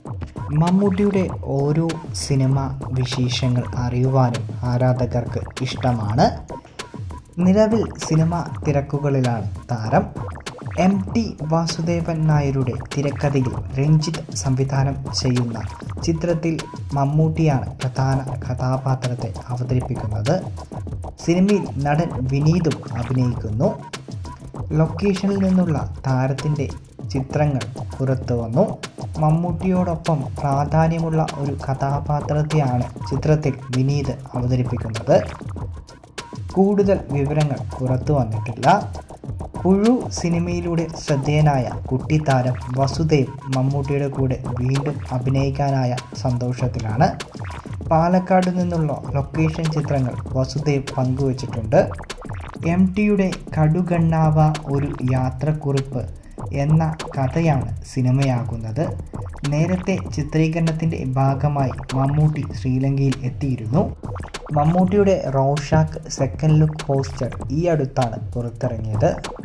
മമ്മൂട്ടിയുടെ ഓരോ സിനിമ വിശേഷങ്ങൾ അറിയുവാനും ആരാധകർക്ക് ഇഷ്ടമാണ് നിലവിൽ സിനിമ തിരക്കുകളിലാണ് താരം എം ടി വാസുദേവൻ നായരുടെ തിരക്കഥയിൽ രഞ്ജിത്ത് സംവിധാനം ചെയ്യുന്ന ചിത്രത്തിൽ മമ്മൂട്ടിയാണ് പ്രധാന കഥാപാത്രത്തെ അവതരിപ്പിക്കുന്നത് സിനിമയിൽ നടൻ വിനീതും അഭിനയിക്കുന്നു ലൊക്കേഷനിൽ നിന്നുള്ള താരത്തിൻ്റെ ചിത്രങ്ങൾ പുറത്തു വന്നു മമ്മൂട്ടിയോടൊപ്പം പ്രാധാന്യമുള്ള ഒരു കഥാപാത്രത്തെയാണ് ചിത്രത്തിൽ വിനീത് അവതരിപ്പിക്കുന്നത് കൂടുതൽ വിവരങ്ങൾ പുറത്തു വന്നിട്ടില്ല പുഴു സിനിമയിലൂടെ ശ്രദ്ധേയനായ കുട്ടിത്താരം വസുദേവ് മമ്മൂട്ടിയുടെ കൂടെ വീണ്ടും അഭിനയിക്കാനായ സന്തോഷത്തിലാണ് പാലക്കാട് നിന്നുള്ള ലൊക്കേഷൻ ചിത്രങ്ങൾ വസുദേവ് പങ്കുവച്ചിട്ടുണ്ട് എം ടിയുടെ കടുകണ്ണാവ ഒരു യാത്രക്കുറിപ്പ് എന്ന കഥയാണ് സിനിമയാകുന്നത് നേരത്തെ ചിത്രീകരണത്തിൻ്റെ ഭാഗമായി മമ്മൂട്ടി ശ്രീലങ്കയിൽ എത്തിയിരുന്നു മമ്മൂട്ടിയുടെ റോഷാക്ക് സെക്കൻഡ് ലുക്ക് പോസ്റ്റർ ഈ അടുത്താണ് പുറത്തിറങ്ങിയത്